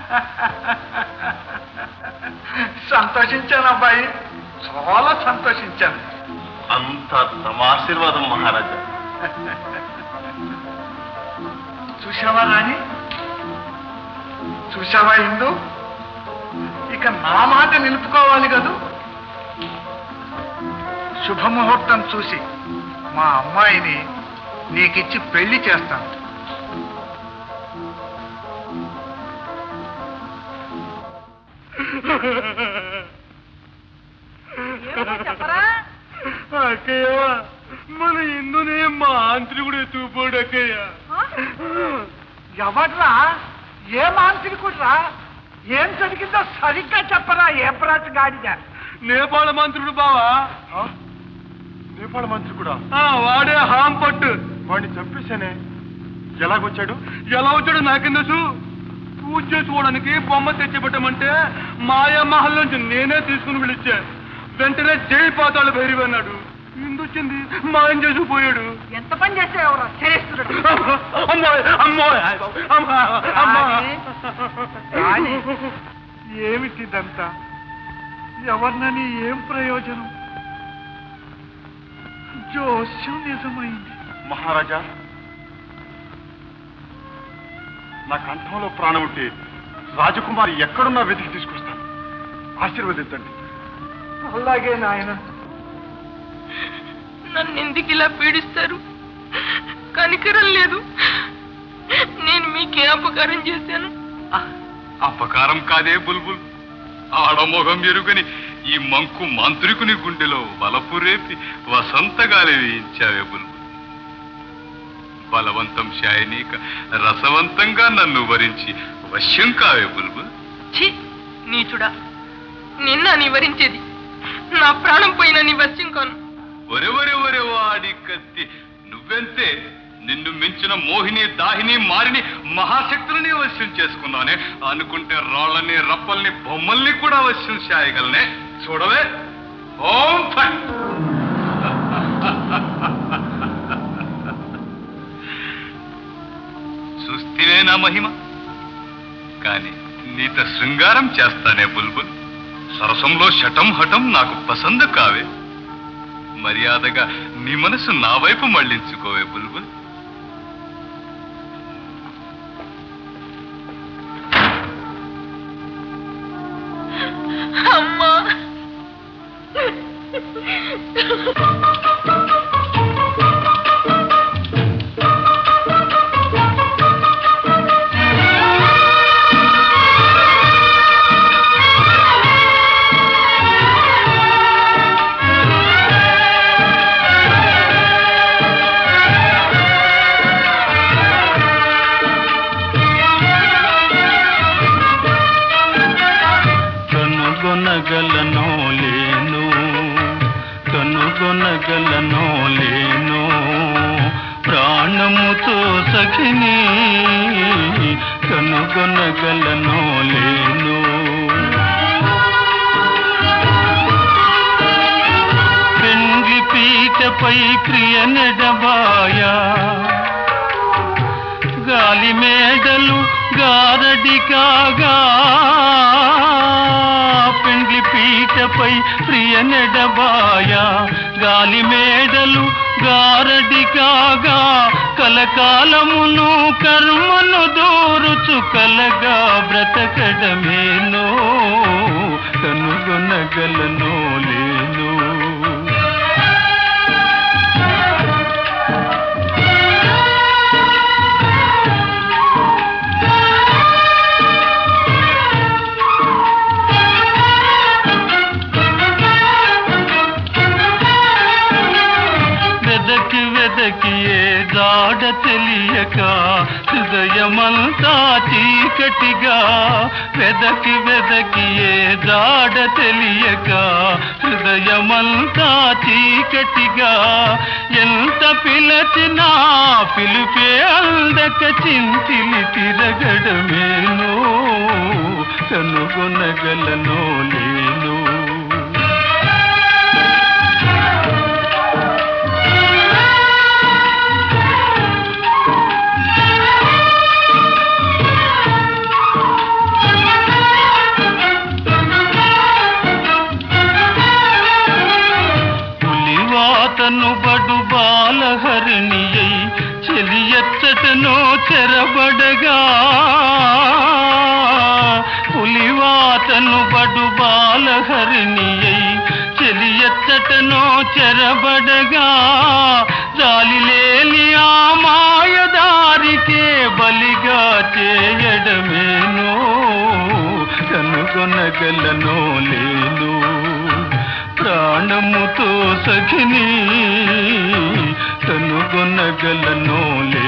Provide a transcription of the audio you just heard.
సంతోషించాను అబ్బాయి చాలా సంతోషించాను అంతా తమ ఆశీర్వాదం మహారాజా చూసావా రాణి చూసావా ఇందు ఇక నా మాట నిలుపుకోవాలి కదూ శుభముహూర్తం చూసి మా అమ్మాయిని నీకిచ్చి పెళ్లి చేస్తాను చెప్పరా అక్కయ్య మన ఇందునే మా ఆంత్రికుడు ఎత్తుకుపోడు అక్కయ్య ఎవడ్రా ఏ మాంత్రికుడ్రా ఏం జరిగిందో సరిగ్గా చెప్పరా ఏ ప్రాచ గాడిద నేపాళ మంత్రుడు బావా నేపాళ మంత్రి కూడా ఆ, వాడే హాం పట్టు వాడిని చంపేశానే ఎలాగొచ్చాడు ఎలా వచ్చాడు నాకేం తెలుసు పూజ చేసుకోవడానికి బొమ్మ తెచ్చిపెట్టమంటే మాయా మహల్ నుంచి నేనే తీసుకుని పిలిచా వెంటనే జై పాతాళ భైరవి అన్నాడు ఇందొచ్చింది మాయం చేసుకుపోయాడు ఎంత పని చేసావు చరిస్తుడు అమ్మోయ్ అమ్మోయ్ అమ్మా అమ్మా రాణి, ఏమిటిదంతా ఎవరినని ఏం ప్రయోజనం జోస్యం నిజమైంది మహారాజా నా కంఠంలో ప్రాణం ఉంటే రాజకుమారి ఎక్కడున్నా వెతికి తీసుకొస్తాను ఆశీర్వదించండి అలాగే నాయన నన్ను ఎందుకు ఇలా పీడిస్తారు కనికరం లేదు నేను మీకే అపకారం చేశాను అపకారం కాదే బుల్బుల్ ఆడమోగం ఎరుగని ఈ మంకు మాంత్రికుని గుండెలో వలపు రేపి వసంతగాలి వేయించావే బుల్బుల్ బలవంతం శాయనీక రసవంతంగా నన్ను వరించి వశ్యం కావే బుల్బుల్ ఛీ నీచుడా నిన్న నివరించేది నా ప్రాణం పోయిన నీ వశ్యం కాను ఒరే ఒరే ఒరే వాడి కత్తి నువ్వెంతే నిన్ను మించిన మోహిని దాహిని మారిని మహాశక్తులని వశ్యం చేసుకున్నానే అనుకుంటే రాళ్ళని రప్పల్ని బొమ్మల్ని కూడా వశ్యం చేయగలనే చూడవే ఓం ఫట్ చూస్తేనే నా మహిమ కాని నీత శృంగారం చేస్తానే బుల్బుల్ సరసంలో శటం హఠం నాకు పసందు కావే మర్యాదగా నీ మనసు నా వైపు మళ్ళించుకోవే బుల్బుల్ అమ్మా కనుగొనగలనో లేను కనుగొనగలనో లేను ప్రాణముతో సఖిని కనుగొనగలనో లేను పెండ్లి పీటపై ప్రియ నెడబాయా గాలి మేడలు గారడి కాగా పెండ్లి పీటపై ప్రియ నెడబాయ గాలి మేడలు గారడి కాగా కలకాలమును కర్మను దూరుచు కలగా బ్రతకడమేనో కనుగొనగలనో లేను వెదకి వెదకి ఏ జాడ తెలియక హృదయమంతా చీకటిగా వెదకి వెదకి ఏ జాడ తెలియక హృదయమంతా చీకటిగా ఎంత పిలచినా పిలిపే అందక చింతిలి తిరగడమేనో కనుగొనగలనో లేను ఎచ్చటనో చెరబడగా పులివాతను బడు బాలహరిణి అయి చెలి ఎచ్చటనో చెరబడగా జాలి లేని ఆ మాయదారికే బలిగా చేయడమేనో కనుగొనగలనో లేను ప్రాణముతో సఖిని కనుగొనగలనో లే